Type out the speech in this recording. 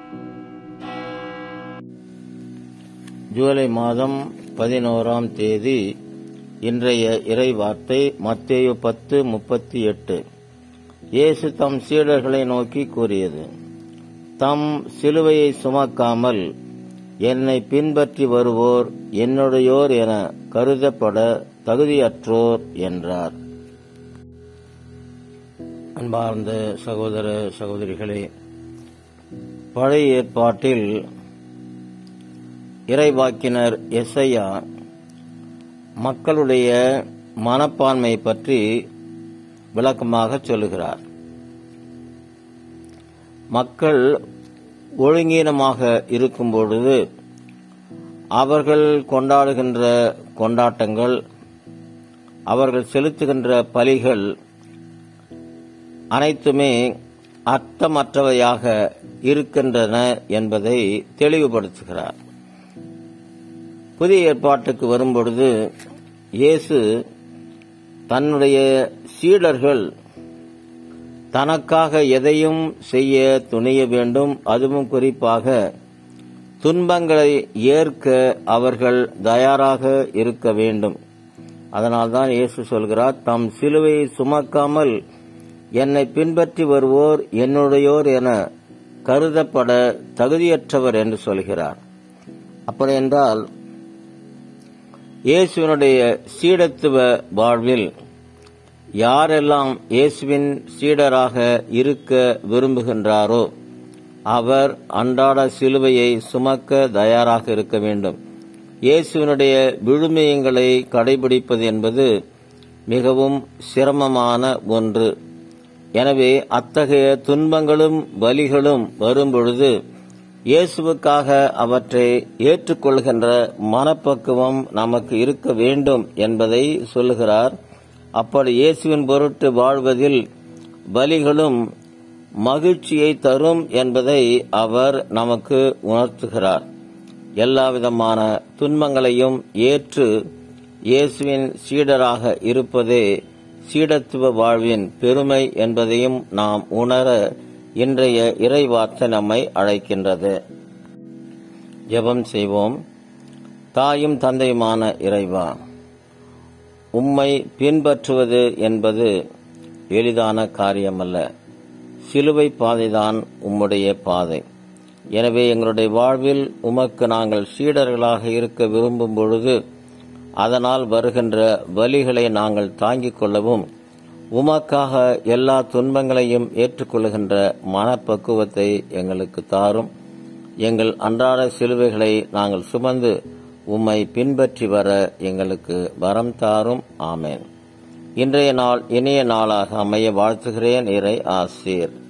ஜூலை மாதம் பதினோராம் தேதி இன்றைய இறை வார்த்தை மத்தேயு பத்து முப்பத்தி எட்டு இயேசு தம் சீடர்களை நோக்கி கூறியது தம் சிலுவையை சுமக்காமல் என்னை பின்பற்றி வருவோர் என்னுடையோர் என கருதப்பட தகுதியற்றோர் என்றார் அன்பார்ந்த சகோதர சகோதரிகளே பழைய ஏற்பாட்டில் இறைவாக்கினர் எஸ்ஐயா மக்களுடைய மனப்பான்மை பற்றி விளக்கமாக சொல்லுகிறார் மக்கள் ஒழுங்கீனமாக இருக்கும் பொழுது அவர்கள் கொண்டாடுகின்ற கொண்டாட்டங்கள் அவர்கள் செலுத்துகின்ற பலிகள் அனைத்துமே அர்த்தமற்றவையாக இருக்கின்றன என்பதை தெளிவுபடுத்துகிறார் புதிய ஏற்பாட்டுக்கு வரும்பொழுது இயேசு தன்னுடைய சீடர்கள் தனக்காக எதையும் செய்ய துணிய வேண்டும் அதுவும் குறிப்பாக துன்பங்களை ஏற்க அவர்கள் தயாராக இருக்க வேண்டும் அதனால்தான் இயேசு சொல்கிறார் தம் சிலுவையை சுமக்காமல் என்னை பின்பற்றி வருவோர் என்னுடையோர் என கருதப்பட தகுதியற்றவர் என்று சொல்கிறார் அப்படி என்றால் இயேசுவினுடைய சீடத்துவ வாழ்வில் யாரெல்லாம் இயேசுவின் சீடராக இருக்க விரும்புகின்றாரோ அவர் அன்றாட சிலுவையை சுமக்க தயாராக இருக்க வேண்டும் இயேசுவினுடைய விழுமியங்களை கடைபிடிப்பது என்பது மிகவும் சிரமமான ஒன்று எனவே அத்தகைய துன்பங்களும் வலிகளும் வரும்பொழுது இயேசுவுக்காக அவற்றை ஏற்றுக்கொள்கின்ற மனப்பக்குவம் நமக்கு இருக்க வேண்டும் என்பதை சொல்லுகிறார் அப்படி இயேசுவின் பொருட்டு வாழ்வதில் பலிகளும் மகிழ்ச்சியை தரும் என்பதை அவர் நமக்கு உணர்த்துகிறார் எல்லாவிதமான துன்பங்களையும் ஏற்று இயேசுவின் சீடராக இருப்பதே சீடத்துவ வாழ்வின் பெருமை என்பதையும் நாம் உணர இன்றைய இறைவார்த்தை நம்மை அழைக்கின்றது ஜெபம் செய்வோம் தாயும் தந்தையுமான இறைவா உம்மை பின்பற்றுவது என்பது எளிதான காரியமல்ல சிலுவை பாதைதான் உம்முடைய பாதை எனவே எங்களுடைய வாழ்வில் உமக்கு நாங்கள் சீடர்களாக இருக்க விரும்பும் பொழுது அதனால் வருகின்ற வலிகளை நாங்கள் தாங்கிக் கொள்ளவும் உமக்காக எல்லா துன்பங்களையும் ஏற்றுக்கொள்கின்ற மனப்பக்குவத்தை எங்களுக்கு தாரும் எங்கள் அன்றாட சிலுவைகளை நாங்கள் சுமந்து உம்மை பின்பற்றி வர எங்களுக்கு வரம் தாரும் ஆமேன் இன்றைய நாள் இனிய நாளாக அமைய வாழ்த்துகிறேன் இறை ஆசீர்